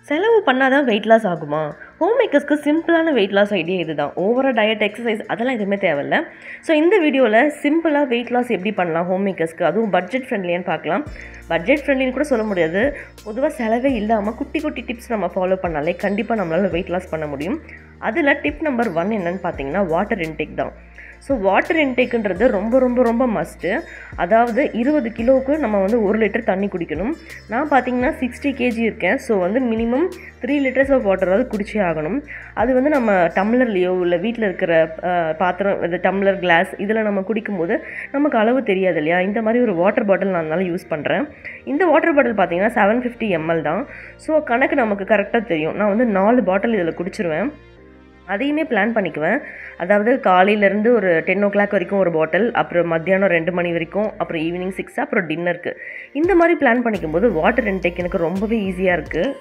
செலவு பண்ணால் தான் வெயிட் லாஸ் ஆகுமா ஹோம் மேக்கர்ஸ்க்கு சிம்பிளான வெயிட் லாஸ் ஐடியா இதுதான் ஓவராக டயட் எக்ஸசைஸ் அதெல்லாம் எதுவுமே தேவையில்ல ஸோ இந்த வீடியோவில் சிம்பிளாக வெயிட் லாஸ் எப்படி பண்ணலாம் ஹோம் மேக்கர்ஸ்க்கு அதுவும் பட்ஜெட் ஃப்ரெண்ட்லியான்னு பார்க்கலாம் பட்ஜெட் ஃப்ரெண்ட்லின்னு கூட சொல்ல முடியாது பொதுவாக செலவே இல்லாமல் குட்டி குட்டி டிப்ஸ் நம்ம ஃபாலோ பண்ணாலே கண்டிப்பாக நம்மளால் வெயிட் லாஸ் பண்ண முடியும் அதில் டிப் நம்பர் ஒன் என்னன்னு பார்த்தீங்கன்னா வாட்டர் இன்டேக் தான் ஸோ வாட்டர் இன்டேக்குன்றது ரொம்ப ரொம்ப ரொம்ப மஸ்ட்டு அதாவது இருபது கிலோவுக்கு நம்ம வந்து ஒரு லிட்டர் தண்ணி குடிக்கணும் நான் பார்த்தீங்கன்னா சிக்ஸ்டி கேஜி இருக்கேன் ஸோ வந்து மினிமம் த்ரீ லிட்டர்ஸ் ஆஃப் வாட்டராவது குடிச்சே ஆகணும் அது வந்து நம்ம டம்ளர்லேயோ இல்லை வீட்டில் இருக்கிற அஹ், பாத்திரம் இது டம்ளர் கிளாஸ் இதில் நம்ம குடிக்கும்போது நமக்கு அளவு தெரியாது இல்லையா இந்த மாதிரி ஒரு வாட்டர் பாட்டில் நான் அதனால யூஸ் பண்ணுறேன் இந்த வாட்டர் பாட்டில் பார்த்தீங்கன்னா செவன் ஃபிஃப்டி எம்எல் தான் ஸோ கணக்கு நமக்கு கரெக்டாக தெரியும் நான் வந்து நாலு பாட்டில் இதில் குடிச்சிருவேன் அதையுமே பிளான் பண்ணிக்குவேன் அதாவது காலையிலேருந்து ஒரு டென் ஓ கிளாக் வரைக்கும் ஒரு பாட்டில் அப்புறம் மத்தியானம் ரெண்டு மணி வரைக்கும் அப்புறம் ஈவினிங் சிக்ஸ் அப்புறம் டின்னருக்கு இந்த மாதிரி பிளான் பண்ணிக்கும்போது வாட்டர் இன்டேக் எனக்கு ரொம்பவே ஈஸியாக இருக்குது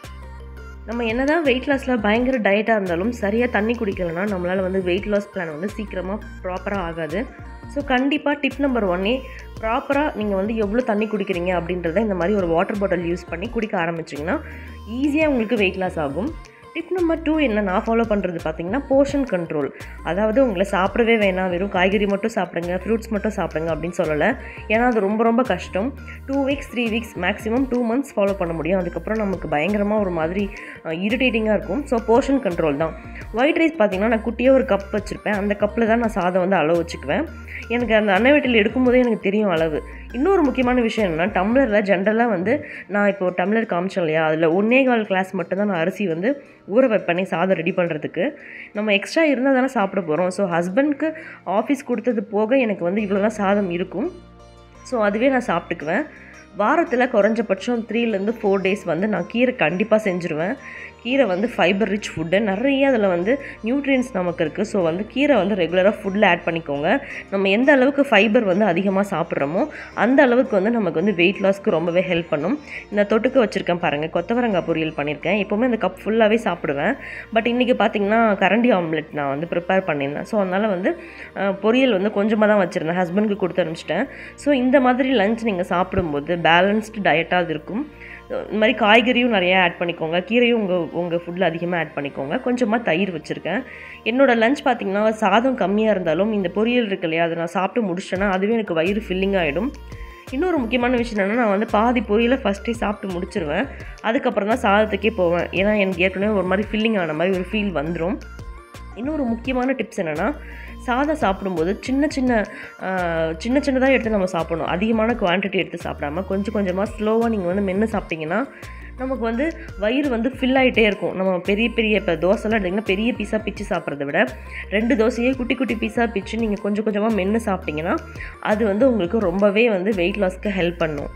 நம்ம என்னதான் வெயிட் லாஸில் பயங்கர டயட்டாக இருந்தாலும் சரியாக தண்ணி குடிக்கலைன்னா நம்மளால் வந்து வெயிட் லாஸ் பிளான் வந்து சீக்கிரமாக ப்ராப்பராக ஆகாது ஸோ கண்டிப்பாக டிப் நம்பர் ஒன்னே ப்ராப்பராக நீங்கள் வந்து எவ்வளோ தண்ணி குடிக்கிறீங்க அப்படின்றத இந்த மாதிரி ஒரு வாட்டர் பாட்டில் யூஸ் பண்ணி குடிக்க ஆரம்பிச்சிங்கன்னா ஈஸியாக உங்களுக்கு வெயிட் லாஸ் ஆகும் டிப் நம்பர் டூ என்ன நான் ஃபாலோ பண்ணுறது பார்த்தீங்கன்னா போர்ஷன் கண்ட்ரோல் அதாவது உங்களை சாப்பிடவே வேணாம் வெறும் காய்கறி மட்டும் சாப்பிடுங்க ஃப்ரூட்ஸ் மட்டும் சாப்பிடுங்க அப்படின்னு சொல்லலை ஏன்னா அது ரொம்ப ரொம்ப கஷ்டம் two weeks three weeks maximum two months follow பண்ண முடியும் அதுக்கப்புறம் நமக்கு பயங்கரமாக ஒரு மாதிரி இரிட்டேட்டிங்காக இருக்கும் ஸோ போர்ஷன் கண்ட்ரோல் தான் ஒயிட் ரைஸ் பார்த்தீங்கன்னா நான் குட்டியாக ஒரு கப் வச்சுருப்பேன் அந்த கப்பில் தான் நான் சாதம் வந்து அளவு வச்சுக்குவேன் எனக்கு அந்த அன்னை வீட்டில் எடுக்கும்போதே எனக்கு தெரியும் அளவு இன்னொரு முக்கியமான விஷயம் என்னென்னா டம்ளரில் ஜென்ரலாக வந்து நான் இப்போ ஒரு டம்ளர் காமிச்சேன் இல்லையா அதில் ஒன்னே கால் கிளாஸ் மட்டும்தான் நான் அரிசி வந்து ஊற வைப்பேனே சாதம் ரெடி பண்ணுறதுக்கு நம்ம எக்ஸ்ட்ரா இருந்தால் தானே சாப்பிட போகிறோம் ஸோ ஹஸ்பண்ட்க்கு ஆஃபீஸ் கொடுத்தது போக எனக்கு வந்து இவ்வளோ தான் சாதம் இருக்கும் ஸோ அதுவே நான் சாப்பிட்டுக்குவேன் வாரத்தில் குறைஞ்சபட்சம் த்ரீலேருந்து ஃபோர் டேஸ் வந்து நான் கீரை கண்டிப்பாக செஞ்சுருவேன் கீரை வந்து ஃபைபர் ரிச் ஃபுட்டு நிறைய அதில் வந்து நியூட்ரியன்ஸ் நமக்கு இருக்குது ஸோ வந்து கீரை வந்து ரெகுலராக ஃபுட்டில் ஆட் பண்ணிக்கோங்க நம்ம எந்த அளவுக்கு ஃபைபர் வந்து அதிகமாக சாப்பிட்றோமோ அந்த அளவுக்கு வந்து நமக்கு வந்து வெயிட் லாஸ்க்கு ரொம்பவே ஹெல்ப் பண்ணும் இந்த தொட்டுக்க வச்சுருக்கேன் பாருங்கள் கொத்தவரங்காய் பொரியல் பண்ணியிருக்கேன் எப்போவுமே அந்த கப் ஃபுல்லாகவே சாப்பிடுவேன் பட் இன்றைக்கி பார்த்தீங்கன்னா கரண்டி ஆம்லெட் நான் வந்து ப்ரிப்பேர் பண்ணியிருந்தேன் ஸோ அதனால் வந்து அஹ், பொரியல் வந்து கொஞ்சமாக தான் வச்சுருந்தேன் ஹஸ்பண்டுக்கு கொடுத்து அனுப்பிச்சிட்டேன் ஸோ இந்த மாதிரி லஞ்ச் நீங்கள் சாப்பிடும்போது பேலன்ஸ்டு டயட்டாக அது இருக்கும் இந்த மாதிரி காய்கறியும் நிறையா ஆட் பண்ணிக்கோங்க கீரையும் உங்கள் உங்கள் ஃபுட்டில் அதிகமாக ஆட் பண்ணிக்கோங்க கொஞ்சமாக தயிர் வச்சுருக்கேன் என்னோடய லஞ்ச் பார்த்திங்கன்னா சாதம் கம்மியாக இருந்தாலும் இந்த பொரியல் இருக்கு இல்லையா அதை நான் சாப்பிட்டு முடிச்சிட்டேன்னா அதுவே எனக்கு வயிறு ஃபில்லிங் ஆகிடும் இன்னொரு முக்கியமான விஷயம் என்னென்னா நான் வந்து பாதி பொரியலை ஃபஸ்ட்டே சாப்பிட்டு முடிச்சிருவேன் அதுக்கப்புறம் தான் சாதத்துக்கே போவேன் ஏன்னா எனக்கு ஏற்கனவே ஒரு மாதிரி ஃபில்லிங் ஆன மாதிரி ஒரு ஃபீல் வந்துடும் இன்னொரு முக்கியமான டிப்ஸ் என்னென்னா சாதம் சாப்பிடும்போது சின்ன சின்ன ஆஹ், சின்ன சின்னதாக எடுத்து நம்ம சாப்பிடணும் அதிகமான குவான்டிட்டி எடுத்து சாப்பிடாம கொஞ்சம் கொஞ்சமாக ஸ்லோவாக நீங்கள் வந்து மென்று சாப்பிட்டீங்கன்னா நமக்கு வந்து வயிறு வந்து ஃபில் ஆகிட்டே இருக்கும் நம்ம பெரிய பெரிய இப்போ தோசைலாம் எடுத்திங்கன்னா பெரிய பீஸாக பிச்சு சாப்பிட்றத விட ரெண்டு தோசையே குட்டி குட்டி பீஸாக பிச்சு நீங்கள் கொஞ்சம் கொஞ்சமாக மென்று சாப்பிட்டீங்கன்னா அது வந்து உங்களுக்கு ரொம்பவே வந்து வெயிட் லாஸ்க்கு ஹெல்ப் பண்ணும்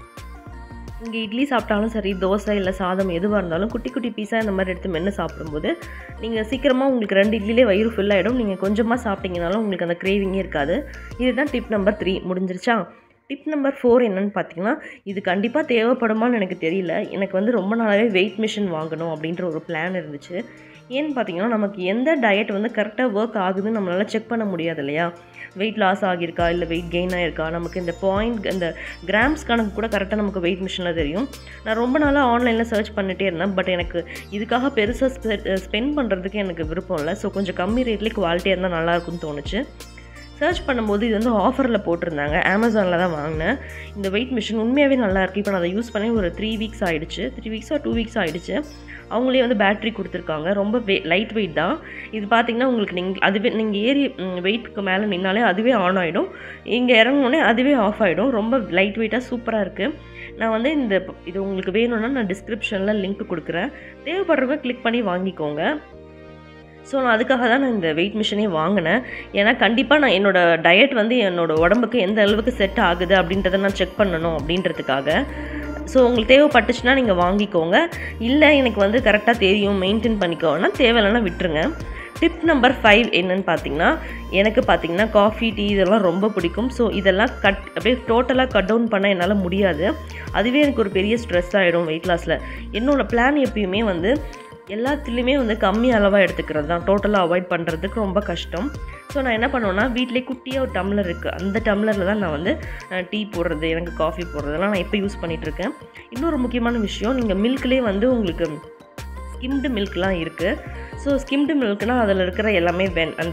இங்கே இட்லி சாப்பிட்டாலும் சரி தோசை இல்லை சாதம் எதுவாக இருந்தாலும் குட்டி குட்டி பீஸாக இந்த மாதிரி எடுத்து மென்று சாப்பிடும்போது நீங்கள் சீக்கிரமாக உங்களுக்கு ரெண்டு இட்லிலே வயிறு ஃபுல் ஆகிடும் நீங்கள் கொஞ்சமாக சாப்பிட்டீங்கனாலும் உங்களுக்கு அந்த கிரேவிங்கே இருக்காது இதுதான் டிப் நம்பர் த்ரீ முடிஞ்சிருச்சா டிப் நம்பர் ஃபோர் என்னன்னு பார்த்தீங்கன்னா இது கண்டிப்பாக தேவைப்படுமான்னு எனக்கு தெரியல எனக்கு வந்து ரொம்ப நாளாகவே வெயிட் மிஷின் வாங்கணும் அப்படின்ற ஒரு பிளான் இருந்துச்சு ஏன்னு பார்த்தீங்கன்னா நமக்கு எந்த டயட் வந்து கரெக்டாக ஒர்க் ஆகுதுன்னு நம்மளால் செக் பண்ண முடியாது இல்லையா வெயிட் லாஸ் ஆகியிருக்கா இல்லை வெயிட் கெயின் ஆகிருக்கா நமக்கு இந்த பாயிண்ட் இந்த கிராம்ஸ் கணக்கு கூட கரெக்டாக நமக்கு வெயிட் மிஷினில் தெரியும் நான் ரொம்ப நாளாக ஆன்லைனில் சர்ச் பண்ணிகிட்டே இருந்தேன் பட் எனக்கு இதுக்காக பெருசாக ஸ்பெண்ட் பண்ணுறதுக்கு எனக்கு விருப்பம் இல்லை ஸோ கொஞ்சம் கம்மி ரேட்லேயே குவாலிட்டியாக இருந்தால் நல்லாயிருக்கும்னு தோணுச்சு சர்ச் பண்ணும்போது இது வந்து ஆஃபரில் போட்டிருந்தாங்க அமேசானில் தான் வாங்கினேன் இந்த வெயிட் மிஷின் உண்மையாகவே நல்லா இருக்குது இப்போ நான் அதை யூஸ் பண்ணி ஒரு த்ரீ வீக்ஸ் ஆகிடுச்சு த்ரீ வீக்ஸோ டூ வீக்ஸ் ஆகிடுச்சு அவங்களே வந்து பேட்டரி கொடுத்துருக்காங்க ரொம்ப வெ லைட் வெயிட் தான் இது பார்த்தீங்கன்னா உங்களுக்கு நீங்கள் அதுவே நீங்கள் ஏறி வெயிட்க்கு மேலே நின்னாலே அதுவே ஆன் ஆகிடும் இங்கே இறங்கினோடனே அதுவே ஆஃப் ஆகிடும் ரொம்ப லைட் வெயிட்டாக சூப்பராக இருக்குது நான் வந்து இந்த இது உங்களுக்கு வேணும்னா நான் டிஸ்கிரிப்ஷனில் லிங்க் கொடுக்குறேன் தேவைப்படுறவங்க கிளிக் பண்ணி வாங்கிக்கோங்க ஸோ நான் அதுக்காக தான் நான் இந்த வெயிட் மிஷினே வாங்கினேன் ஏன்னா கண்டிப்பாக நான் என்னோடய டயட் வந்து என்னோடய உடம்புக்கு எந்த அளவுக்கு செட் ஆகுது அப்படின்றத நான் செக் பண்ணணும் அப்படின்றதுக்காக ஸோ உங்களுக்கு தேவைப்பட்டுச்சுன்னா நீங்கள் வாங்கிக்கோங்க இல்லை எனக்கு வந்து கரெக்டாக தெரியும் மெயின்டைன் பண்ணிக்கோன்னா தேவையில்லைன்னா விட்டுருங்க டிப் நம்பர் ஃபைவ் என்னன்னு பார்த்தீங்கன்னா எனக்கு பார்த்தீங்கன்னா காஃபி டீ இதெல்லாம் ரொம்ப பிடிக்கும் ஸோ இதெல்லாம் கட் அப்படியே டோட்டலாக கட் டவுன் பண்ண என்னால் முடியாது அதுவே எனக்கு ஒரு பெரிய ஸ்ட்ரெஸ் ஆகிடும் வெயிட் லாஸில் என்னோடய பிளான் எப்பயுமே வந்து எல்லாத்துலேயுமே வந்து கம்மி அளவாக எடுத்துக்கிறது தான் டோட்டலாக அவாய்ட் பண்ணுறதுக்கு ரொம்ப கஷ்டம் ஸோ நான் என்ன பண்ணுவேன்னா வீட்டிலே குட்டியாக ஒரு டம்ளர் இருக்குது அந்த டம்ளரில் தான் நான் வந்து டீ போடுறது எனக்கு காஃபி போடுறதெல்லாம் நான் இப்போ யூஸ் பண்ணிகிட்ருக்கேன் இன்னொரு முக்கியமான விஷயம் நீங்கள் மில்க்லேயே வந்து உங்களுக்கு ஸ்கிம்டு மில்க்லாம் இருக்குது ஸோ ஸ்கிம்டு மில்க்னால் அதில் இருக்கிற எல்லாமே வென் அந்த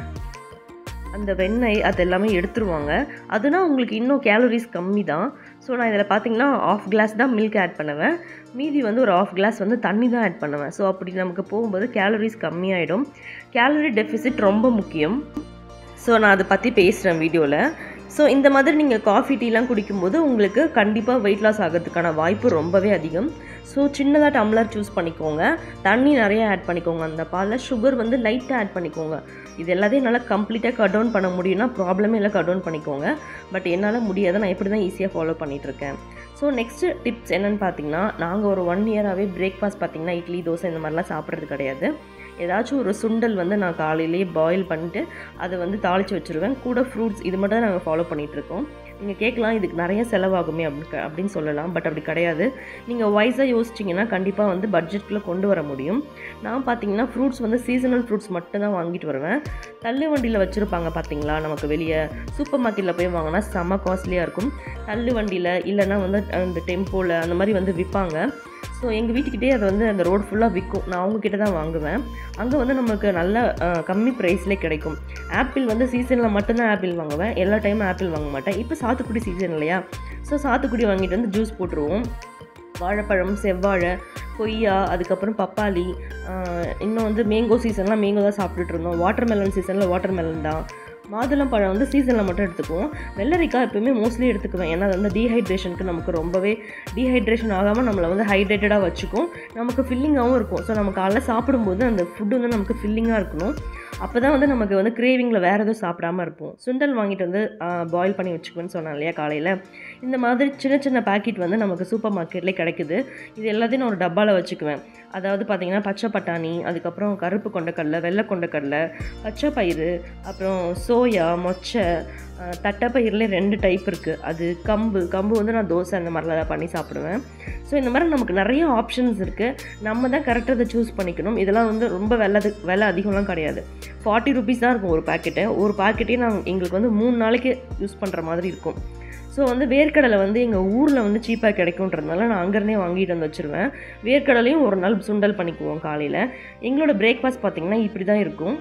அந்த வெண்ணெய் அது எல்லாமே எடுத்துருவாங்க அதுனா உங்களுக்கு இன்னும் கேலரிஸ் கம்மி தான் ஸோ நான் இதில் பார்த்தீங்கன்னா ஆஃப் கிளாஸ் தான் மில்க் ஆட் பண்ணுவேன் மீதி வந்து ஒரு ஆஃப் கிளாஸ் வந்து தண்ணி தான் ஆட் பண்ணுவேன் ஸோ அப்படி நமக்கு போகும்போது கேலரிஸ் கம்மியாயிடும் கேலரி டெஃபிசிட் ரொம்ப முக்கியம் ஸோ நான் அதை பற்றி பேசுகிறேன் வீடியோவில் ஸோ இந்த மாதிரி நீங்கள் காஃபி டீலாம் குடிக்கும்போது உங்களுக்கு கண்டிப்பாக வெயிட் லாஸ் ஆகிறதுக்கான வாய்ப்பு ரொம்பவே அதிகம் ஸோ சின்னதாக டம்ளர் சூஸ் பண்ணிக்கோங்க தண்ணி நிறைய ஆட் பண்ணிக்கோங்க அந்த பாலில் சுகர் வந்து லைட்டாக ஆட் பண்ணிக்கோங்க இது எல்லாத்தையும் என்னால் கம்ப்ளீட்டாக கட் டவுன் பண்ண முடியும்னா ப்ராப்ளமே இல்லை கட் டவுன் பண்ணிக்கோங்க பட் என்னால் முடியாது நான் இப்படி தான் ஈஸியாக ஃபாலோ பண்ணிகிட்ருக்கேன் ஸோ நெக்ஸ்ட்டு டிப்ஸ் என்னென்னு பார்த்தீங்கன்னா நாங்கள் ஒரு ஒன் இயராகவே பிரேக்ஃபாஸ்ட் பார்த்திங்கன்னா இட்லி தோசை இந்த மாதிரிலாம் சாப்பிட்றது கிடையாது ஏதாச்சும் ஒரு சுண்டல் வந்து நான் காலையிலேயே பாயில் பண்ணிட்டு அதை வந்து தாளித்து வச்சுருவேன் கூட ஃப்ரூட்ஸ் இது மட்டும் தான் நாங்கள் ஃபாலோ பண்ணிகிட்ருக்கோம் நீங்கள் கேட்கலாம் இதுக்கு நிறைய செலவாகுமே அப்படின்னு அப்படின்னு சொல்லலாம் பட் அப்படி கிடையாது நீங்கள் வைஸாக யோசிச்சிங்கன்னா கண்டிப்பாக வந்து பட்ஜெட்டில் கொண்டு வர முடியும் நான் பார்த்தீங்கன்னா ஃப்ரூட்ஸ் வந்து சீசனல் ஃப்ரூட்ஸ் மட்டும் தான் வாங்கிட்டு வருவேன் தள்ளு வண்டியில் வச்சுருப்பாங்க பார்த்தீங்களா நமக்கு வெளியே சூப்பர் மார்க்கெட்டில் போய் வாங்கினா செம்ம காஸ்ட்லியாக இருக்கும் தள்ளு வண்டியில் இல்லைன்னா வந்து அந்த டெம்போவில் அந்த மாதிரி வந்து விற்பாங்க ஸோ எங்கள் வீட்டுக்கிட்டே அது வந்து அந்த ரோடு ஃபுல்லாக விற்கும் நான் அவங்கக்கிட்ட தான் வாங்குவேன் அங்கே வந்து நமக்கு நல்ல அஹ், கம்மி ப்ரைஸ்லேயே கிடைக்கும் ஆப்பிள் வந்து சீசனில் மட்டும்தான் ஆப்பிள் வாங்குவேன் எல்லா டைமும் ஆப்பிள் வாங்க மாட்டேன் இப்போ சாத்துக்குடி சீசன் இல்லையா ஸோ சாத்துக்குடி வாங்கிட்டு வந்து ஜூஸ் போட்டுருவோம் வாழைப்பழம் செவ்வாழை கொய்யா அதுக்கப்புறம் பப்பாளி ஆஹ், இன்னும் வந்து மேங்கோ சீசன்லாம் மேங்கோ தான் சாப்பிட்டுட்டு இருந்தோம் வாட்டர் மெலன் சீசனில் வாட்டர் மெலன் தான் மாதுளம் பழம் வந்து சீசனில் மட்டும் எடுத்துக்குவோம் வெள்ளரிக்காய் எப்பவுமே மோஸ்ட்லி எடுத்துக்குவேன் ஏன்னா அது வந்து டீஹைட்ரேஷனுக்கு நமக்கு ரொம்பவே டீஹைட்ரேஷன் ஆகாமல் நம்மளை வந்து ஹைட்ரேட்டடாக வச்சுக்கும் நமக்கு ஃபில்லிங்காகவும் இருக்கும் ஸோ நம்ம காலைல சாப்பிடும்போது அந்த ஃபுட்டு வந்து நமக்கு ஃபில்லிங்காக இருக்கணும் அப்போ தான் வந்து நமக்கு வந்து கிரேவிங்கில் வேறு எதுவும் சாப்பிடாம இருப்போம் சுண்டல் வாங்கிட்டு வந்து பாயில் பண்ணி வச்சுக்குவேன்னு சொன்னேன் இல்லையா காலையில் இந்த மாதிரி சின்ன சின்ன பாக்கெட் வந்து நமக்கு சூப்பர் மார்க்கெட்லேயே கிடைக்குது இது எல்லாத்தையும் நான் ஒரு டப்பாவில் வச்சுக்குவேன் அதாவது பார்த்தீங்கன்னா பச்சை பட்டாணி அதுக்கப்புறம் கருப்பு கொண்டக்கடலை வெள்ளை கொண்டக்கடலை பச்சை பயிறு அப்புறம் சோயா மொச்சை அஹ், தட்டைப்பயிரில் ரெண்டு டைப் இருக்குது அது கம்பு கம்பு வந்து நான் தோசை அந்த மாதிரிலாம் பண்ணி சாப்பிடுவேன் ஸோ இந்த மாதிரி நமக்கு நிறைய ஆப்ஷன்ஸ் இருக்குது நம்ம தான் கரெக்டாக அதை சூஸ் பண்ணிக்கணும் இதெல்லாம் வந்து ரொம்ப விலை விலை அதிகம்லாம் கிடையாது ஃபார்ட்டி ருபீஸ் தான் இருக்கும் ஒரு பாக்கெட்டு ஒரு பாக்கெட்டே நான் எங்களுக்கு வந்து மூணு நாளைக்கு யூஸ் பண்ணுற மாதிரி இருக்கும் ஸோ வந்து வேர்க்கடலை வந்து எங்கள் ஊரில் வந்து சீப்பாக கிடைக்குன்றதுனால நான் அங்கேருந்தே வாங்கிட்டு வந்து வச்சுருவேன் வேர்க்கடலையும் ஒரு நாள் சுண்டல் பண்ணிக்குவோம் காலையில் எங்களோட பிரேக்ஃபாஸ்ட் பார்த்திங்கன்னா இப்படி தான் இருக்கும்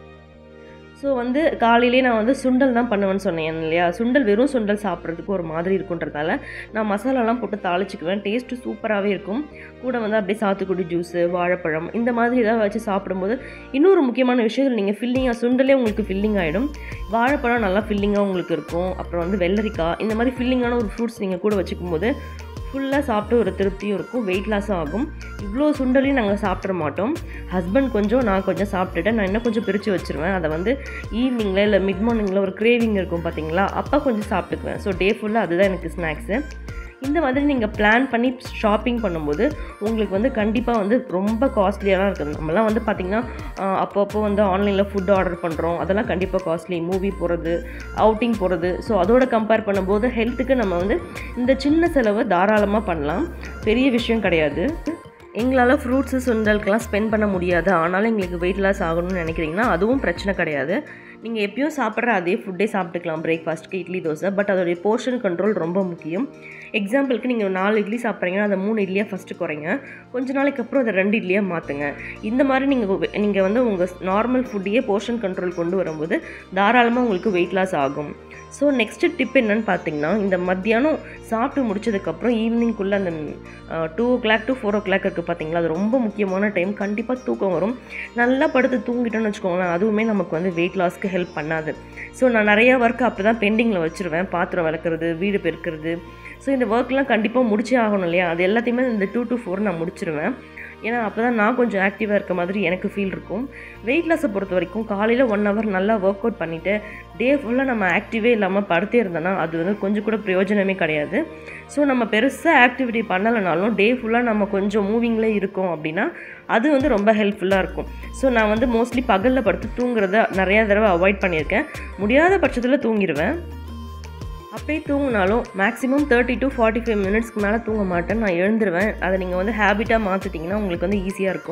ஸோ வந்து காலையிலே நான் வந்து சுண்டல் தான் பண்ணுவேன்னு சொன்னேன் இல்லையா சுண்டல் வெறும் சுண்டல் சாப்பிட்றதுக்கு ஒரு மாதிரி இருக்குன்றதால நான் மசாலாலாம் போட்டு தாளிச்சுக்குவேன் டேஸ்ட்டு சூப்பராகவே இருக்கும் கூட வந்து அப்படியே சாத்துக்குடி ஜூஸு வாழைப்பழம் இந்த மாதிரி ஏதாவது வச்சு சாப்பிடும்போது இன்னொரு முக்கியமான விஷயம் நீங்கள் ஃபில்லிங்காக சுண்டலே உங்களுக்கு ஃபில்லிங் ஆகிடும் வாழைப்பழம் நல்லா ஃபில்லிங்காக உங்களுக்கு இருக்கும் அப்புறம் வந்து வெள்ளரிக்காய் இந்த மாதிரி ஃபில்லிங்கான ஒரு ஃப்ரூட்ஸ் நீங்கள் கூட வச்சுக்கும் போது ஃபுல்லாக சாப்பிட்டு ஒரு திருப்தியும் இருக்கும் வெயிட் லாஸும் ஆகும் இவ்வளோ சுண்டலையும் நாங்கள் சாப்பிட மாட்டோம் ஹஸ்பண்ட் கொஞ்சம் நான் கொஞ்சம் சாப்பிட்டுட்டு நான் இன்னும் கொஞ்சம் பிரித்து வச்சுருவேன் அதை வந்து ஈவினிங்கில் இல்லை மிட் மார்னிங்கில் ஒரு கிரேவிங் இருக்கும் பார்த்தீங்களா அப்போ கொஞ்சம் சாப்பிட்டுக்குவேன் ஸோ டே ஃபுல்லாக அதுதான் எனக்கு ஸ்நாக்ஸு இந்த மாதிரி நீங்கள் பிளான் பண்ணி ஷாப்பிங் பண்ணும்போது உங்களுக்கு வந்து கண்டிப்பாக வந்து ரொம்ப காஸ்ட்லியாக இருக்குது நம்மலாம் வந்து பார்த்திங்கன்னா ஆஹ், அப்பப்போ வந்து ஆன்லைனில் ஃபுட் ஆர்டர் பண்ணுறோம் அதெல்லாம் கண்டிப்பாக காஸ்ட்லி மூவி போகிறது அவுட்டிங் போகிறது ஸோ அதோட கம்பேர் பண்ணும்போது ஹெல்த்துக்கு நம்ம வந்து இந்த சின்ன செலவை தாராளமாக பண்ணலாம் பெரிய விஷயம் கிடையாது எங்களால் ஃப்ரூட்ஸு சுண்டலுக்கெல்லாம் ஸ்பெண்ட் பண்ண முடியாது ஆனாலும் எங்களுக்கு வெயிட் லாஸ் ஆகணும்னு நினைக்கிறீங்கன்னா அதுவும் பிரச்சனை கிடையாது நீங்கள் எப்பயும் சாப்பிட்ற அதே ஃபுட்டே சாப்பிட்டுக்கலாம் பிரேக்ஃபாஸ்ட்டுக்கு இட்லி தோசை பட் அதோடைய போர்ஷன் கண்ட்ரோல் ரொம்ப முக்கியம் எக்ஸாம்பிளுக்கு நீங்கள் நாலு இட்லி சாப்பிட்றீங்கன்னா அதை மூணு இட்லியாக ஃபஸ்ட்டு குறைங்க கொஞ்ச நாளைக்கு அப்புறம் அதை ரெண்டு இட்லியாக மாற்றுங்க இந்த மாதிரி நீங்கள் நீங்கள் வந்து உங்கள் நார்மல் ஃபுட்டையே போர்ஷன் கண்ட்ரோல் கொண்டு வரும்போது தாராளமாக உங்களுக்கு வெயிட் லாஸ் ஆகும் ஸோ நெக்ஸ்ட்டு டிப் என்னன்னு பார்த்தீங்கன்னா இந்த மத்தியானம் சாப்பிட்டு முடிச்சதுக்கப்புறம் ஈவினிங்குள்ளே அந்த two o'clock to four o'clock இருக்குது பார்த்தீங்களா அது ரொம்ப முக்கியமான டைம் கண்டிப்பாக தூக்கம் வரும் நல்லா படுத்து தூங்கிட்டோன்னு வச்சுக்கோங்களேன் அதுவுமே நமக்கு வந்து வெயிட் லாஸ்க்கு ஹெல்ப் பண்ணாது ஸோ நான் நிறைய ஒர்க் அப்போ தான் பெண்டிங்கில் வச்சுருவேன் பாத்திரம் விளக்குறது வீடு பெருக்கிறது ஸோ இந்த ஒர்க்லாம் கண்டிப்பாக முடிச்சே ஆகணும் இல்லையா அது எல்லாத்தையுமே இந்த டூ டு ஃபோர் நான் முடிச்சிருவேன் ஏன்னா அப்போ தான் நான் கொஞ்சம் ஆக்டிவாக இருக்க மாதிரி எனக்கு ஃபீல் இருக்கும் வெயிட் லாஸை பொறுத்த வரைக்கும் காலையில் ஒன் ஹவர் நல்லா ஒர்க் அவுட் பண்ணிவிட்டு டே ஃபுல்லாக நம்ம ஆக்டிவே இல்லாமல் படுத்தே இருந்தோன்னா அது வந்து கொஞ்சம் கூட பிரயோஜனமே கிடையாது ஸோ நம்ம பெருசாக ஆக்டிவிட்டி பண்ணலைனாலும் டே ஃபுல்லாக நம்ம கொஞ்சம் மூவிங்கில் இருக்கோம் அப்படின்னா அது வந்து ரொம்ப ஹெல்ப்ஃபுல்லாக இருக்கும் ஸோ நான் வந்து மோஸ்ட்லி பகலில் படுத்து தூங்குறத நிறையா தடவை அவாய்ட் பண்ணியிருக்கேன் முடியாத பட்சத்தில் தூங்கிடுவேன் அப்படியே தூங்கினாலும் maximum thirty to forty five மினிட்ஸ்க்கு மேலே தூங்க மாட்டேன் நான் எழுந்துருவேன் அதை நீங்கள் வந்து ஹேபிட்டாக மாற்றிட்டிங்கன்னா உங்களுக்கு வந்து ஈஸியாக இருக்கும்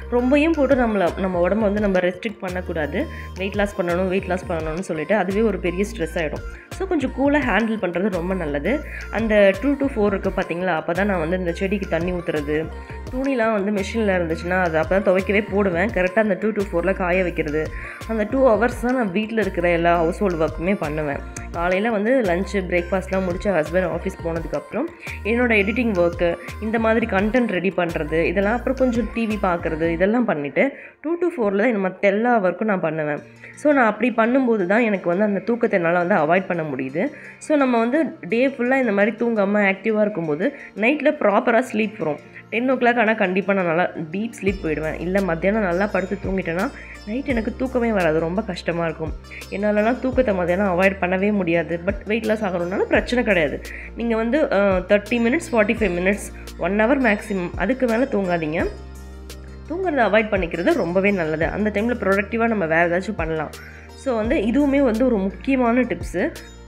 ரொம்பையும் போட்டு நம்மளை நம்ம உடம்ப வந்து நம்ம ரெஸ்ட்ரிக்ட் பண்ணக்கூடாது வெயிட் லாஸ் பண்ணணும் வெயிட் லாஸ் பண்ணணும்னு சொல்லிட்டு அதுவே ஒரு பெரிய ஸ்ட்ரெஸ் ஆகிடும் ஸோ கொஞ்சம் கூலாக ஹேண்டில் பண்ணுறது ரொம்ப நல்லது அந்த டூ டு ஃபோர் இருக்குது பார்த்தீங்களா அப்போ தான் நான் வந்து இந்த செடிக்கு தண்ணி ஊற்றுறது துணிலாம் வந்து மிஷினில் இருந்துச்சுன்னா அதை அப்போ தான் துவைக்கவே போடுவேன் கரெக்டாக அந்த டூ டு ஃபோரில் காய வைக்கிறது அந்த டூ ஹவர்ஸ் தான் நான் வீட்டில் இருக்கிற எல்லா ஹவுஸ் ஹோல்டு ஒர்க்குமே பண்ணுவேன் காலையில் வந்து லஞ்சு பிரேக்ஃபாஸ்ட்லாம் முடிச்சு ஹஸ்பண்ட் ஆஃபீஸ் போனதுக்கப்புறம் என்னோடய எடிட்டிங் ஒர்க்கு இந்த மாதிரி கண்டென்ட் ரெடி பண்ணுறது இதெல்லாம் அப்புறம் கொஞ்சம் டிவி பார்க்குறது இதெல்லாம் பண்ணிவிட்டு டூ டு ஃபோரில் தான் மற்ற எல்லா ஒர்க்கும் நான் பண்ணுவேன் ஸோ நான் அப்படி பண்ணும்போது தான் எனக்கு வந்து அந்த தூக்கத்தை என்னால் வந்து அவாய்ட் பண்ண முடியுது ஸோ நம்ம வந்து டே ஃபுல்லாக இந்த மாதிரி தூங்காமல் ஆக்டிவாக இருக்கும்போது நைட்டில் ப்ராப்பராக ஸ்லீப் வரும் டென் ஓ கிளாக் ஆனால் கண்டிப்பாக நான் நல்லா டீப் ஸ்லீப் போயிடுவேன் இல்லை மத்தியானம் நல்லா படுத்து தூங்கிட்டேன்னா நைட் எனக்கு தூக்கமே வராது ரொம்ப கஷ்டமாக இருக்கும் என்னாலலாம் தூக்கத்தை மத்தியானம் அவாய்ட் பண்ணவே முடியாது பட் வெயிட் லாஸ் ஆகணும்னாலும் பிரச்சனை கிடையாது நீங்கள் வந்து thirty minutes forty five minutes one hour maximum அதுக்கு மேலே தூங்காதீங்க தூங்குறதை அவாய்ட் பண்ணிக்கிறது ரொம்பவே நல்லது அந்த டைமில் ப்ரொடக்டிவாக நம்ம வேறு ஏதாச்சும் பண்ணலாம் ஸோ வந்து இதுவுமே வந்து ஒரு முக்கியமான டிப்ஸு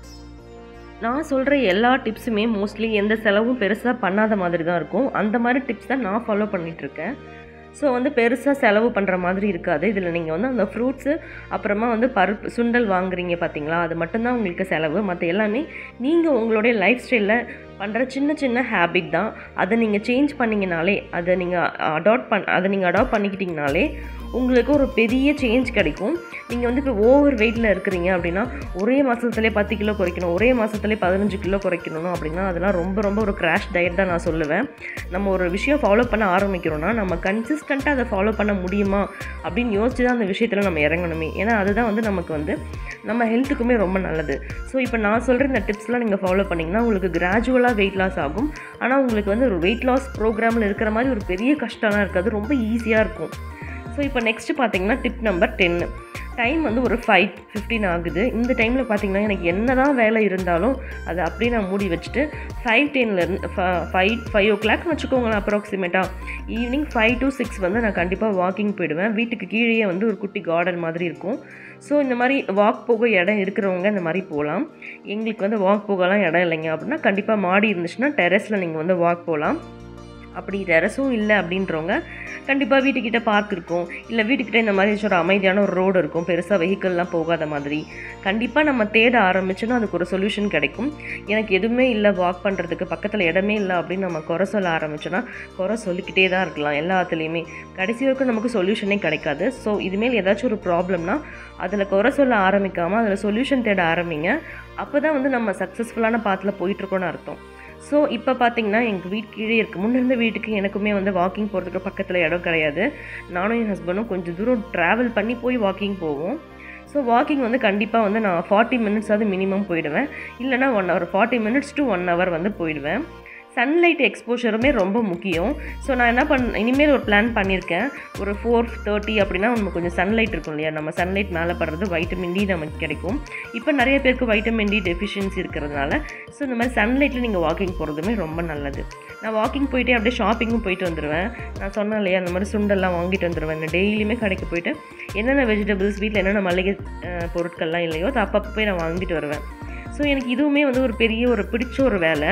நான் சொல்கிற எல்லா டிப்ஸுமே மோஸ்ட்லி எந்த செலவும் பெருசாக பண்ணாத மாதிரி தான் இருக்கும் அந்த மாதிரி டிப்ஸ் தான் நான் ஃபாலோ பண்ணிகிட்ருக்கேன் ஸோ வந்து பெருசாக செலவு பண்ணுற மாதிரி இருக்காது இதில் நீங்கள் வந்து அந்த ஃப்ரூட்ஸு அப்புறமா வந்து பருப்பு சுண்டல் வாங்குறீங்க பார்த்தீங்களா அது மட்டும்தான் உங்களுக்கு செலவு மற்ற எல்லாமே நீங்கள் உங்களுடைய லைஃப் ஸ்டைலில் பண்ணுற சின்ன சின்ன ஹேபிட் தான் அதை நீங்கள் சேஞ்ச் பண்ணிங்கனாலே அதை நீங்கள் அடாப்ட் பண் அதை நீங்கள் அடாப்ட் பண்ணிக்கிட்டிங்கனாலே உங்களுக்கு ஒரு பெரிய சேஞ்ச் கிடைக்கும் நீங்கள் வந்து இப்போ ஓவர் வெயிட்டில் இருக்கிறீங்க அப்படின்னா ஒரே மாதத்துலேயே பத்து கிலோ குறைக்கணும் ஒரே மாதத்துலேயே பதினஞ்சு கிலோ குறைக்கணும் அப்படின்னா அதெல்லாம் ரொம்ப ரொம்ப ஒரு கிராஷ் டயட் தான் நான் சொல்லுவேன் நம்ம ஒரு விஷயம் ஃபாலோ பண்ண ஆரம்பிக்கிறோன்னா நம்ம கன்சிஸ்டண்ட்டாக அதை ஃபாலோ பண்ண முடியுமா அப்படின்னு யோசிச்சு தான் அந்த விஷயத்தில் நம்ம இறங்கணுமே ஏன்னா அதுதான் வந்து நமக்கு வந்து நம்ம ஹெல்த்துக்குமே ரொம்ப நல்லது ஸோ இப்போ நான் சொல்கிற இந்த டிப்ஸ்லாம் நீங்கள் ஃபாலோ பண்ணிங்கன்னா உங்களுக்கு கிராஜுவலாக வெயிட் லாஸ் ஆகும் ஆனால் உங்களுக்கு வந்து ஒரு வெயிட் லாஸ் ப்ரோக்ராமில் இருக்கிற மாதிரி ஒரு பெரிய கஷ்டம்லாம் இருக்காது ரொம்ப ஈஸியாக இருக்கும் ஸோ இப்போ நெக்ஸ்ட்டு பார்த்தீங்கன்னா டிப் நம்பர் டென்னு டைம் வந்து ஒரு ஃபைவ் ஃபிஃப்டின் ஆகுது இந்த டைமில் பார்த்தீங்கன்னா எனக்கு என்ன தான் வேலை இருந்தாலும் அதை அப்படியே நான் மூடி வச்சுட்டு ஃபைவ் டென்லேருந்து ஃபைவ் ஃபைவ் ஓ கிளாக்னு வச்சுக்கோங்களேன் அப்ராக்சிமேட்டாக ஈவினிங் ஃபைவ் டு சிக்ஸ் வந்து நான் கண்டிப்பாக வாக்கிங் போயிடுவேன் வீட்டுக்கு கீழேயே வந்து ஒரு குட்டி கார்டன் மாதிரி இருக்கும் ஸோ இந்த மாதிரி வாக் போக இடம் இருக்கிறவங்க இந்த மாதிரி போகலாம் எங்களுக்கு வந்து வாக் போகலாம் இடம் இல்லைங்க அப்படின்னா கண்டிப்பாக மாடி இருந்துச்சுன்னா டெரஸில் நீங்கள் வந்து வாக் போகலாம் அப்படி டெரஸும் இல்லை அப்படின்றவங்க கண்டிப்பாக வீட்டுக்கிட்ட பார்க் இருக்கும் இல்லை வீட்டுக்கிட்ட இந்த மாதிரி ஒரு அமைதியான ஒரு ரோடு இருக்கும் பெருசாக வெஹிக்கல்லாம் போகாத மாதிரி கண்டிப்பாக நம்ம தேட ஆரம்பிச்சோன்னா அதுக்கு ஒரு சொல்யூஷன் கிடைக்கும் எனக்கு எதுவுமே இல்லை வாக் பண்ணுறதுக்கு பக்கத்தில் இடமே இல்லை அப்படின்னு நம்ம குறை சொல்ல ஆரம்பிச்சோன்னா குறை சொல்லிக்கிட்டே தான் இருக்கலாம் எல்லாத்துலேயுமே கடைசி வரைக்கும் நமக்கு சொல்யூஷனே கிடைக்காது ஸோ இதுமேல் ஏதாச்சும் ஒரு ப்ராப்ளம்னா அதில் குறை சொல்ல ஆரம்பிக்காமல் அதில் சொல்யூஷன் தேட ஆரம்பிங்க அப்போ தான் வந்து நம்ம சக்ஸஸ்ஃபுல்லான பாத்தில் போயிட்டுருக்கோன்னு அர்த்தம் ஸோ இப்போ பார்த்தீங்கன்னா எங்கள் வீட்டு கீழே இருக்குது முன்ன இருந்த வீட்டுக்கு எனக்குமே வந்து வாக்கிங் போகிறதுக்கு பக்கத்தில் இடம் கிடையாது நானும் என் ஹஸ்பண்டும் கொஞ்சம் தூரம் ட்ராவல் பண்ணி போய் வாக்கிங் போவோம் ஸோ வாக்கிங் வந்து கண்டிப்பாக வந்து நான் ஃபார்ட்டி மினிட்ஸாவது மினிமம் போயிடுவேன் இல்லைனா one hour forty minutes to one hour வந்து போயிடுவேன் சன்லைட் எக்ஸ்போஷருமே ரொம்ப முக்கியம் ஸோ நான் என்ன பண் இனிமேல் ஒரு பிளான் பண்ணியிருக்கேன் ஒரு ஃபோர் தேர்ட்டி அப்படின்னா நம்ம கொஞ்சம் சன்லைட் இருக்கும் இல்லையா நம்ம சன்லைட் மேலே படுறது வைட்டமின் டி நமக்கு கிடைக்கும் இப்போ நிறைய பேருக்கு வைட்டமின் டி டெஃபிஷியன்சி இருக்கிறதுனால ஸோ இந்த மாதிரி சன்லைட்டில் நீங்கள் வாக்கிங் போகிறதுமே ரொம்ப நல்லது நான் வாக்கிங் போயிட்டே அப்படியே ஷாப்பிங்கும் போயிட்டு வந்துடுவேன் நான் சொன்னேன் இல்லையா அந்த மாதிரி சுண்டெல்லாம் வாங்கிட்டு வந்துடுவேன் நான் டெய்லியுமே கடைக்கு போயிட்டு என்னென்ன வெஜிடபிள்ஸ் வீட்டில் என்னென்ன மளிகை அஹ், பொருட்கள்லாம் இல்லையோ அதை அப்பப்போ போய் நான் வாங்கிட்டு வருவேன் ஸோ எனக்கு இதுவுமே வந்து ஒரு பெரிய ஒரு பிடிச்ச ஒரு வேலை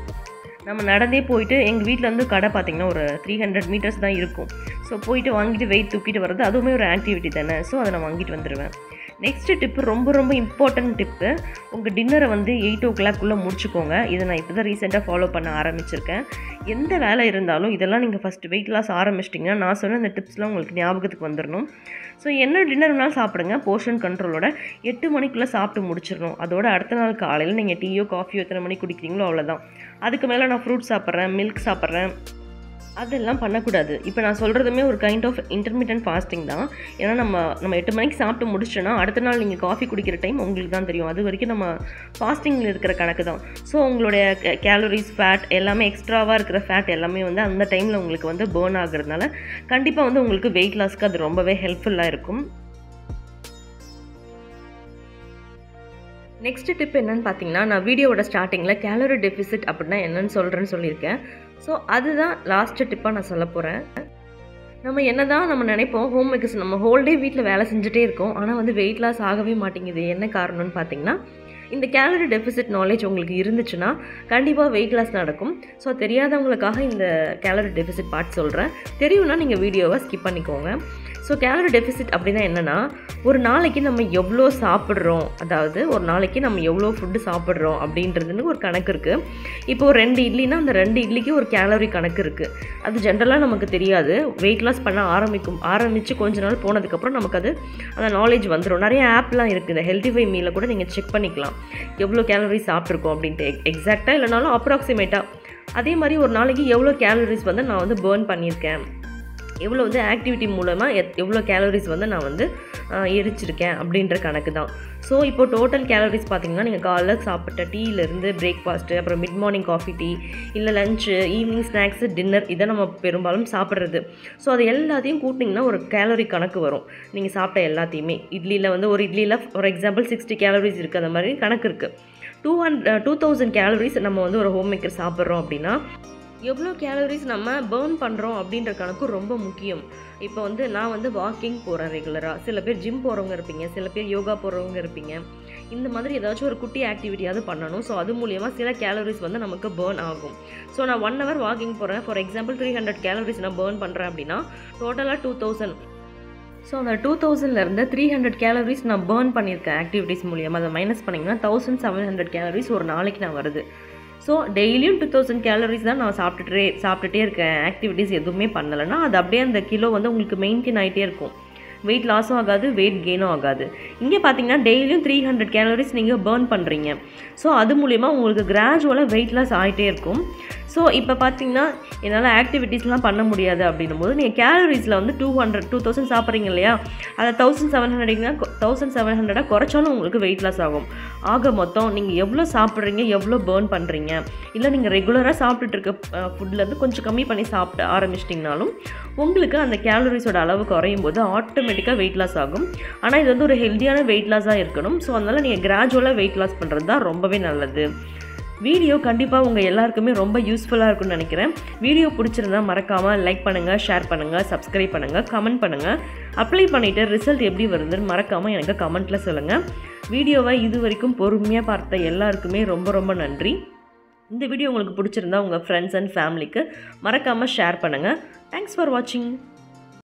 நம்ம நடந்தே போயிட்டு எங்கள் வீட்டில் வந்து கடை பார்த்திங்கன்னா ஒரு த்ரீ ஹண்ட்ரட் மீட்டர்ஸ் தான் இருக்கும் ஸோ போயிட்டு வாங்கிட்டு வெயிட் தூக்கிட்டு வர்றது அதுவுமே ஒரு ஆக்டிவிட்டி தானே ஸோ அதை நான் வாங்கிட்டு வந்துடுவேன் நெக்ஸ்ட்டு டிப்பு ரொம்ப ரொம்ப இம்பார்ட்டன்ட் டிப்பு உங்கள் டின்னரை வந்து எயிட் ஓ கிளாக்குள்ளே முடிச்சுக்கோங்க இதை நான் இப்போ தான் ரீசெண்டாக ஃபாலோ பண்ண ஆரம்பிச்சிருக்கேன் எந்த வேலை இருந்தாலும் இதெல்லாம் நீங்கள் ஃபஸ்ட்டு வெயிட் லாஸ் ஆரம்பிச்சிட்டிங்கன்னா நான் சொன்ன இந்த டிப்ஸ்லாம் உங்களுக்கு ஞாபகத்துக்கு வந்துடணும் ஸோ என்ன டின்னர் வேணாலும் சாப்பிடுங்க போர்ஷன் கண்ட்ரோலோட எட்டு மணிக்குள்ளே சாப்பிட்டு முடிச்சிடணும் அதோட அடுத்த நாள் காலையில் நீங்கள் டீயோ காஃபியோ எத்தனை மணிக்கு குடிக்கிறீங்களோ அவ்வளோதான் அதுக்கு மேலே நான் ஃப்ரூட் சாப்பிட்றேன் மில்க் சாப்பிட்றேன் அதெல்லாம் பண்ணக்கூடாது இப்போ நான் சொல்கிறதுமே ஒரு கைண்ட் ஆஃப் இன்டர்மீடியன்ட் ஃபாஸ்டிங் தான் ஏன்னா நம்ம நம்ம எட்டு மணிக்கு சாப்பிட்டு முடிச்சிட்டோன்னா அடுத்த நாள் நீங்கள் காஃபி குடிக்கிற டைம் உங்களுக்கு தான் தெரியும் அது வரைக்கும் நம்ம ஃபாஸ்டிங்கில் இருக்கிற கணக்கு தான் ஸோ உங்களுடைய கேலரிஸ் ஃபேட் எல்லாமே எக்ஸ்ட்ராவாக இருக்கிற ஃபேட் எல்லாமே வந்து அந்த டைமில் உங்களுக்கு வந்து பேர்ன் ஆகுறதுனால கண்டிப்பாக வந்து உங்களுக்கு வெயிட் லாஸ்க்கு அது ரொம்பவே ஹெல்ப்ஃபுல்லாக இருக்கும் நெக்ஸ்ட் டிப் என்னன்னு பார்த்தீங்கன்னா நான் வீடியோவோட ஸ்டார்டிங்கில் கேலரி டெஃபிசிட் அப்படின்னா என்னன்னு சொல்கிறேன்னு சொல்லியிருக்கேன் ஸோ அதுதான் லாஸ்ட்டு டிப்பாக நான் சொல்ல போகிறேன் நம்ம என்ன தான் நம்ம நினைப்போம் ஹோம் மேக்கர்ஸ் நம்ம ஹோல் டே வீட்டில் வேலை செஞ்சுட்டே இருக்கோம் ஆனால் வந்து வெயிட் லாஸ் ஆகவே மாட்டேங்குது என்ன காரணம்னு பார்த்தீங்கன்னா இந்த கேலரி டெஃபிசிட் நாலேஜ் உங்களுக்கு இருந்துச்சுன்னா கண்டிப்பாக வெயிட் லாஸ் நடக்கும் ஸோ தெரியாதவங்களுக்காக இந்த கேலரி டெஃபிசிட் பார்ட் சொல்கிறேன் தெரியும்னா நீங்கள் வீடியோவை ஸ்கிப் பண்ணிக்கோங்க ஸோ கேலரி டெஃபிசிட் அப்படின்னா என்னென்னா ஒரு நாளைக்கு நம்ம எவ்வளோ சாப்பிட்றோம் அதாவது ஒரு நாளைக்கு நம்ம எவ்வளோ ஃபுட்டு சாப்பிட்றோம் அப்படின்றதுன்னு ஒரு கணக்கு இருக்குது இப்போ ஒரு ரெண்டு இட்லினா அந்த ரெண்டு இட்லிக்கு ஒரு கேலரி கணக்கு இருக்குது அது ஜென்ரலாக நமக்கு தெரியாது வெயிட் லாஸ் பண்ண ஆரம்பிக்கும் ஆரம்பித்து கொஞ்ச நாள் போனதுக்கப்புறம் நமக்கு அது அந்த நாலேஜ் வந்துடும் நிறைய ஆப்லாம் இருக்குது இந்த ஹெல்த்திஃபை மீலை கூட நீங்கள் செக் பண்ணிக்கலாம் எவ்வளோ கேலரி சாப்பிட்ருக்கோம் அப்படின்ட்டு எக்ஸாக்டாக இல்லைனாலும் அப்ராக்சிமேட்டாக அதே மாதிரி ஒரு நாளைக்கு எவ்வளோ கேலரிஸ் வந்து நான் வந்து பேர்ன் பண்ணியிருக்கேன் எவ்வளோ வந்து ஆக்டிவிட்டி மூலமாக எத் எவ்வளோ கேலரிஸ் வந்து நான் வந்து ஆஹ், எரிச்சிருக்கேன் அப்படின்ற கணக்கு தான் ஸோ இப்போ டோட்டல் கேலரிஸ் பார்த்தீங்கன்னா நீங்கள் காலைல சாப்பிட்ட டீலேருந்து பிரேக்ஃபாஸ்ட்டு அப்புறம் மிட் மார்னிங் காஃபி டீ இல்லை லஞ்சு ஈவினிங் ஸ்நாக்ஸு டின்னர் இதை நம்ம பெரும்பாலும் சாப்பிட்றது ஸோ அது எல்லாத்தையும் கூட்டிங்கன்னா ஒரு கேலரி கணக்கு வரும் நீங்கள் சாப்பிட்ட எல்லாத்தையுமே இட்லியில் வந்து ஒரு இட்லியில் ஃபார் எக்ஸாம்பிள் சிக்ஸ்டி கேலரிஸ் இருக்குது அந்த மாதிரி கணக்கு இருக்குது two hundred two thousand calories நம்ம வந்து ஒரு ஹோம் மேக்கர் சாப்பிட்றோம் அப்படின்னா எவ்வளோ கேலரிஸ் நம்ம பேர்ன் பண்ணுறோம் அப்படின்ற கணக்கு ரொம்ப முக்கியம் இப்போ வந்து நான் வந்து வாக்கிங் போகிறேன் ரெகுலராக சில பேர் ஜிம் போகிறவங்க இருப்பீங்க சில பேர் யோகா போகிறவங்க இருப்பீங்க இந்த மாதிரி ஏதாச்சும் ஒரு குட்டி ஆக்டிவிட்டியாவது பண்ணணும் ஸோ அது மூலியமாக சில கேலரிஸ் வந்து நமக்கு பேர்ன் ஆகும் ஸோ நான் ஒன் ஹவர் வாக்கிங் போகிறேன் for example three hundred calories நான் பேர்ன் பண்ணுறேன் அப்படின்னா டோட்டலாக டூ தௌசண்ட் ஸோ அந்த டூ தௌசண்ட்லேருந்து த்ரீ ஹண்ட்ரட் கேலரிஸ் நான் பேர்ன் பண்ணியிருக்கேன் ஆக்டிவிட்டீஸ் மூலியமாக அதை மைனஸ் பண்ணிங்கன்னா தௌசண்ட் செவன் ஹண்ட்ரட் கேலரிஸ் ஒரு நாளைக்கு நான் வருது ஸோ டெய்லியும் டூ தௌசண்ட் கேலரிஸ் தான் நான் சாப்பிட்டுட்டே சாப்பிட்டுட்டே இருக்கேன் ஆக்டிவிட்டீஸ் எதுவுமே பண்ணலைன்னா அது அப்படியே அந்த கிலோ வந்து உங்களுக்கு மெயின்டைன் ஆகிட்டே இருக்கும் வெயிட் லாஸும் ஆகாது வெயிட் கெயினும் ஆகாது இங்கே பார்த்தீங்கன்னா டெய்லியும் த்ரீ ஹண்ட்ரட் கேலரிஸ் நீங்கள் பேர்ன் பண்ணுறீங்க ஸோ அது மூலிமா உங்களுக்கு கிராஜுவலாக வெயிட் லாஸ் ஆகிட்டே இருக்கும் ஸோ இப்போ பார்த்தீங்கன்னா என்னால் ஆக்டிவிட்டீஸ்லாம் பண்ண முடியாது அப்படின்னும் போது நீங்கள் கேலரிஸில் வந்து டூ ஹண்ட்ரட் டூ தௌசண்ட் சாப்பிட்றீங்க இல்லையா அதை தௌசண்ட் செவன் ஹண்ட்ரட்னா தௌசண்ட் செவன் ஹண்ட்ரடாக குறைச்சாலும் உங்களுக்கு வெயிட் லாஸ் ஆகும் ஆக மொத்தம் நீங்கள் எவ்வளோ சாப்பிட்றீங்க எவ்வளோ பேர்ன் பண்ணுறீங்க இல்லை நீங்கள் ரெகுலராக சாப்பிட்டுட்டு இருக்க ஃபுட்லேருந்து கொஞ்சம் கம்மி பண்ணி சாப்பிட்டு ஆரம்பிச்சிட்டிங்கனாலும் உங்களுக்கு அந்த கேலரிஸோட அளவு குறையும் போது ஆட்டோமேட்டிக்காக வெயிட் லாஸ் ஆகும் ஆனால் இது வந்து ஒரு ஹெல்த்தியான வெயிட் லாஸாக இருக்கணும் ஸோ அதனால் நீங்கள் கிராஜுவலாக வெயிட் லாஸ் பண்ணுறது தான் ரொம்பவே நல்லது வீடியோ கண்டிப்பாக உங்கள் எல்லாருக்குமே ரொம்ப யூஸ்ஃபுல்லாக இருக்கும்னு நினைக்கிறேன் வீடியோ பிடிச்சிருந்தா மறக்காமல் லைக் பண்ணுங்கள் ஷேர் பண்ணுங்கள் சப்ஸ்கிரைப் பண்ணுங்கள் கமெண்ட் பண்ணுங்கள் அப்ளை பண்ணிவிட்டு ரிசல்ட் எப்படி வருதுன்னு மறக்காமல் எனக்கு கமெண்ட்டில் சொல்லுங்கள் வீடியோவை இது வரைக்கும் பொறுமையாக பார்த்த எல்லாருக்குமே ரொம்ப ரொம்ப நன்றி இந்த வீடியோ உங்களுக்கு பிடிச்சிருந்தா உங்கள் ஃப்ரெண்ட்ஸ் அண்ட் ஃபேமிலிக்கு மறக்காமல் ஷேர் பண்ணுங்கள் தேங்க்ஸ் ஃபார் வாட்சிங்